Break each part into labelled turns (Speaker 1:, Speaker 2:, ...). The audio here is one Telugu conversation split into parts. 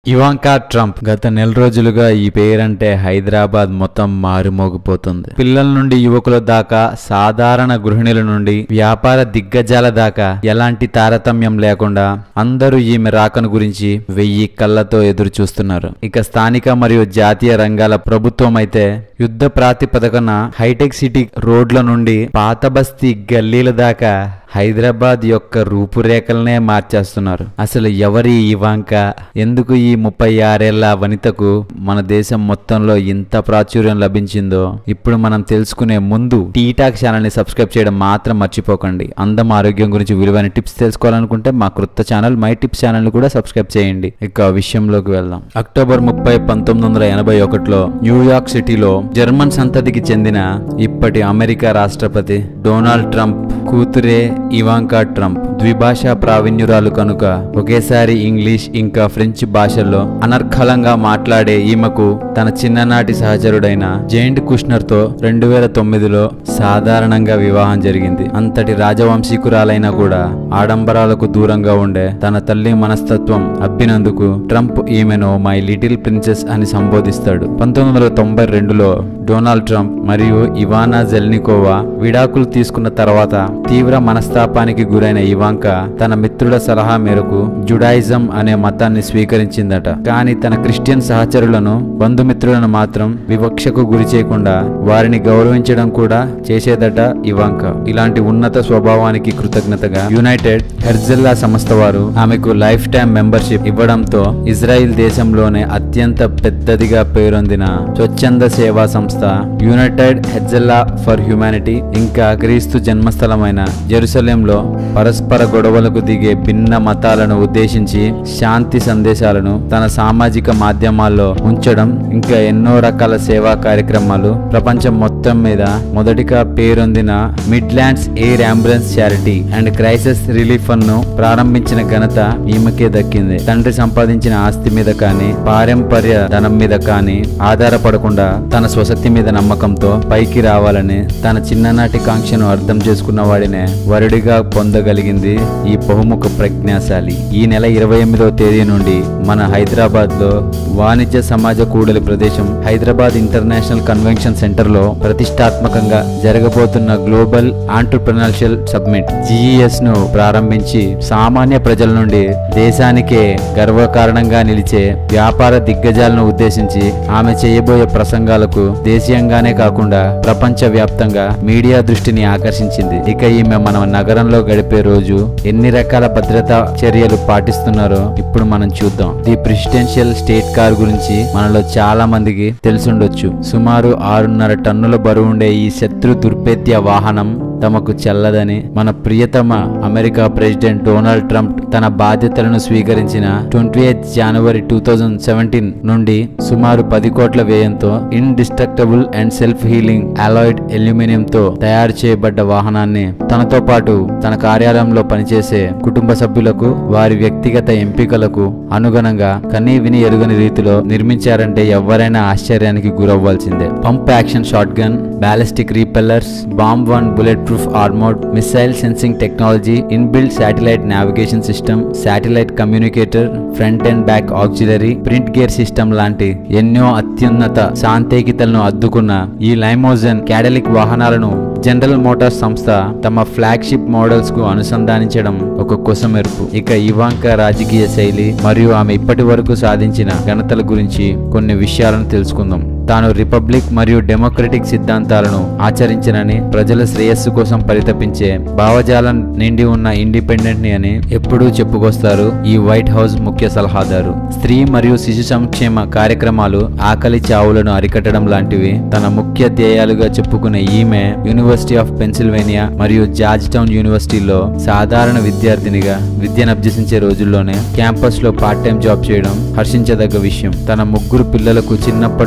Speaker 1: ఇవాంకా ట్రంప్ గత నెల రోజులుగా ఈ పేరంటే హైదరాబాద్ మొత్తం మారుమోగిపోతుంది పిల్లల నుండి యువకుల దాకా సాధారణ గృహిణుల నుండి వ్యాపార దిగ్గజాల దాకా ఎలాంటి తారతమ్యం లేకుండా అందరూ ఈమె రాకను గురించి వెయ్యి కళ్ళతో ఎదురు చూస్తున్నారు ఇక స్థానిక మరియు జాతీయ రంగాల ప్రభుత్వం అయితే యుద్ధ ప్రాతిపదికన హైటెక్ సిటీ రోడ్ల నుండి పాత బస్తీ గల్లీల దాకా హైదరాబాద్ యొక్క రూపురేఖలనే మార్చేస్తున్నారు అసలు ఎవరి ఇవాంక ఎందుకు ఈ ముప్పై ఆరేళ్ల వనితకు మన దేశం మొత్తంలో ఇంత ప్రాచుర్యం లభించిందో ఇప్పుడు మనం తెలుసుకునే ముందు టీటాక్ ఛానల్ ని సబ్స్క్రైబ్ చేయడం మాత్రం మర్చిపోకండి అందం ఆరోగ్యం గురించి విలువైన టిప్స్ తెలుసుకోవాలనుకుంటే మా క్రొత్త ఛానల్ మై టిప్స్ ఛానల్ ని కూడా సబ్స్క్రైబ్ చేయండి ఇక విషయంలోకి వెళ్దాం అక్టోబర్ ముప్పై పంతొమ్మిది వందల ఎనభై ఒకటిలో న్యూయార్క్ సిటీలో జర్మన్ సంతతికి చెందిన ఇప్పటి అమెరికా రాష్ట్రపతి డొనాల్డ్ ట్రంప్ కూతురే ఇవాంకా ట్రంప్ ద్విభాషా ప్రావీణ్యురాలు కనుక ఒకేసారి ఇంగ్లీష్ ఇంకా ఫ్రెంచ్ భాషల్లో అనర్ఘలంగా మాట్లాడే ఈమెకు తన చిన్ననాటి సహచరుడైన జైంట్ కుష్నర్ తో రెండు వేల తొమ్మిదిలో సాధారణంగా వివాహం జరిగింది అంతటి రాజవంశీకురాలైనా కూడా ఆడంబరాలకు దూరంగా ఉండే తన తల్లి మనస్తత్వం అబ్బినందుకు ట్రంప్ ఈమెను మై లిటిల్ ప్రిన్సెస్ అని సంబోధిస్తాడు పంతొమ్మిది వందల తొంభై రెండులో డొనాల్డ్ ట్రంప్ మరియు ఇవానా జెల్నికోవా విడాకులు తీసుకున్న తర్వాత తీవ్ర మనస్తాపానికి గురైన ఇవాంక తన మిత్రుల సలహా మేరకు జుడాయిజం అనే మతాన్ని స్వీకరించిందట కానీ తన క్రిస్టియన్ సహచరులను బంధుమిత్రులను మాత్రం వివక్షకు గురి చేయకుండా వారిని గౌరవించడం కూడా చేసేదట ఇవాంక ఇలాంటి ఉన్నత స్వభావానికి కృతజ్ఞతగా యునైటెడ్ హెర్జెల్లా సంస్థ వారు ఆమెకు లైఫ్ టైం మెంబర్షిప్ ఇవ్వడంతో ఇజ్రాయిల్ దేశంలోనే అత్యంత పెద్దదిగా పేరొందిన స్వచ్ఛంద సేవా సంస్థ యునైటెడ్ హెర్జెల్లా ఫర్ హ్యుమానిటీ ఇంకా క్రీస్తు జన్మస్థలమైన జెరూసలేంలో పరస్పర గొడవలకు దిగే భిన్న మతాలను ఉద్దేశించి శాంతి సందేశాలను తన సామాజిక మాధ్యమాల్లో ఉంచడం ఇంకా ఎన్నో రకాల సేవా కార్యక్రమాలు ప్రపంచం మొత్తం మీద మొదటిగా పేరొందిన Midlands air ambulance charity and crisis relief fund ను ప్రారంభించిన ఘనత ఈమెకే దక్కింది తండ్రి సంపాదించిన ఆస్తి మీద కానీ పారంపర్య ధనం మీద కానీ ఆధారపడకుండా తన స్వశక్తి మీద నమ్మకంతో పైకి రావాలని తన చిన్ననాటి కాంక్షను అర్థం చేసుకున్న వాడినే వరుడిగా పొందగలిగింది ఈ బహుముఖ ప్రజ్ఞాశాలి ఈ నెల ఇరవై ఎనిమిదవ తేదీ నుండి మన హైదరాబాద్ లో వాణిజ్య సమాజ కూడలి ప్రదేశం హైదరాబాద్ ఇంటర్నేషనల్ కన్వెన్షన్ సెంటర్ లో ప్రతిష్టాత్మకంగా జరగబోతున్న గ్లోబల్ ఆంటర్ప్రినర్షియల్ సబ్మిట్ జిఈఎస్ ను ప్రారంభించి సామాన్య ప్రజల నుండి దేశానికే గర్వకారణంగా నిలిచే వ్యాపార దిగ్గజాలను ఉద్దేశించి ఆమె చేయబోయే ప్రసంగాలకు దేశీయంగానే కాకుండా ప్రపంచ వ్యాప్తంగా మీడియా దృష్టిని ఆకర్షించింది ఇక ఈమె మన నగరంలో గడిపే రోజు ఎన్ని రకాల భద్రతా చర్యలు పాటిస్తున్నారో ఇప్పుడు మనం చూద్దాం ది ప్రెసిడెన్షియల్ స్టేట్ కార్ గురించి మనలో చాలా మందికి తెలిసుండొచ్చు సుమారు ఆరున్నర టన్నుల బరువుండే ఈ శత్రు దుర్భేద్య వాహనం తమకు చెల్లదని మన ప్రియతమ అమెరికా ప్రెసిడెంట్ డొనాల్డ్ ట్రంప్ తన బాధ్యతలను స్వీకరించిన twenty eighth January two thousand seventeen నుండి సుమారు పది కోట్ల వ్యయంతో indestructible and self healing alloyed aluminium తో తయారు చేయబడ్డ వాహనాన్ని తనతో పాటు తన కార్యాలయంలో పనిచేసే కుటుంబ సభ్యులకు వారి వ్యక్తిగత ఎంపికలకు అనుగుణంగా కనీ విని ఎరుగని రీతిలో నిర్మించారంటే ఎవరైనా ఆశ్చర్యానికి గురవ్వాల్సిందే pump action shotgun ballistic repellers bomb one bullet proof armoured missile sensing technology inbuilt satellite navigation system satellite communicator front and back auxiliary print gear system లాంటి ఎన్నో అత్యున్నత సాంకేతికతలను అద్దుకున్న ఈ లైమోజన్ క్యాడలిక్ వాహనాలను జనరల్ మోటార్స్ సంస్థ తమ ఫ్లాగ్షిప్ మోడల్స్ కు అనుసంధానించడం ఒక కొసమెరుపు ఇక ఇవాంక రాజకీయ శైలి మరియు ఆమె ఇప్పటి వరకు సాధించిన ఘనతల గురించి కొన్ని విషయాలను తెలుసుకుందాం తాను రిపబ్లిక్ మరియు డెమోక్రటిక్ సిద్ధాంతాలను ఆచరించనని ప్రజల శ్రేయస్సు కోసం పరితపించే భావజాలం నిండి ఉన్న ఇండిపెండెంట్ ని అని ఎప్పుడూ చెప్పుకొస్తారు ఈ వైట్ హౌస్ ముఖ్య సలహాదారు స్త్రీ మరియు శిశు సంక్షేమ కార్యక్రమాలు ఆకలి చావులను అరికట్టడం లాంటివి తన ముఖ్య ధ్యేయాలుగా చెప్పుకునే ఈమె యూనివర్సిటీ ఆఫ్ పెన్సిల్వేనియా మరియు జార్జ్ టౌన్ యూనివర్సిటీలో సాధారణ విద్యార్థినిగా విద్యను అభ్యసించే రోజుల్లోనే క్యాంపస్ లో పార్ట్ టైం జాబ్ చేయడం హర్షించదగ్గ విషయం తన ముగ్గురు పిల్లలకు చిన్నప్పటి నుంచే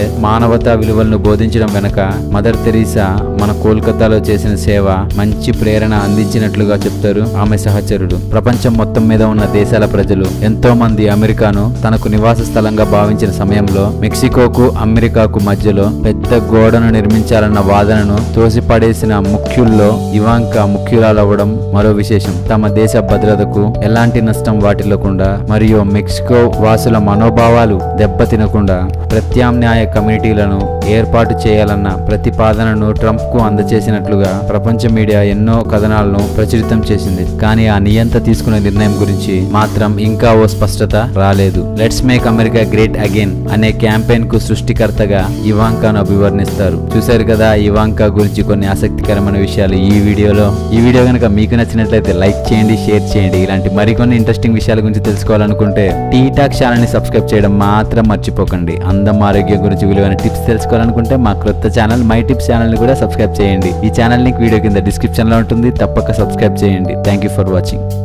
Speaker 1: మానవతా విలువలను బోధించడం వెనక మదర్ తెరీసా మన కోల్కతాలో చేసిన సేవ మంచి ప్రేరణ అందించినట్లుగా చెప్తారు ఆమె సహచరుడు ప్రపంచం మొత్తం మీద ఉన్న దేశాల ప్రజలు ఎంతో మంది అమెరికాను తనకు నివాస స్థలంగా భావించిన సమయంలో మెక్సికోకు అమెరికాకు మధ్యలో పెద్ద గోడను నిర్మించాలన్న వాదనను తోసిపడేసిన ముఖ్యుల్లో ఇవాంక ముఖ్యురాలవ్వడం మరో విశేషం తమ దేశ భద్రతకు ఎలాంటి నష్టం వాటిల్లకుండా మరియు మెక్సికో వాసుల మనోభావాలు దెబ్బతినకుండా ప్రత్యామ్నాయ కమ్యూనిటీలను ఏర్పాటు చేయాలన్న ప్రతిపాదనను ట్రంప్ కు అందచేసినట్లుగా ప్రపంచ మీడియా ఎన్నో కథనాలను ప్రచురితం చేసింది కానీ ఆ నియంత తీసుకునే నిర్ణయం గురించి మాత్రం ఇంకా ఓ స్పష్టత రాలేదు let's make America great again అనే క్యాంపెయిన్ కు సృష్టికర్తగా ఇవాంకాను అభివర్ణిస్తారు చూశారు కదా ఇవాంకా గురించి కొన్ని ఆసక్తికరమైన విషయాలు ఈ వీడియోలో ఈ వీడియో కనుక మీకు నచ్చినట్లయితే లైక్ చేయండి షేర్ చేయండి ఇలాంటి మరికొన్ని ఇంట్రెస్టింగ్ విషయాల గురించి తెలుసుకోవాలనుకుంటే టీ టాక్ ఛానల్ ని సబ్స్క్రైబ్ చేయడం మాత్రం మర్చిపోకండి అందం ఆరోగ్యం గురించి విలువైన టిప్స్ తెలుసుకోవాలనుకుంటే మా క్రొత్త ఛానల్ మై టిప్స్ ఛానల్ ని కూడా సబ్స్క్రైబ్ చేయండి ఈ ఛానల్ లింక్ వీడియో కింద డిస్క్రిప్షన్ లో ఉంటుంది తప్పక సబ్స్క్రైబ్ చేయండి థ్యాంక్ యూ ఫర్ వాచింగ్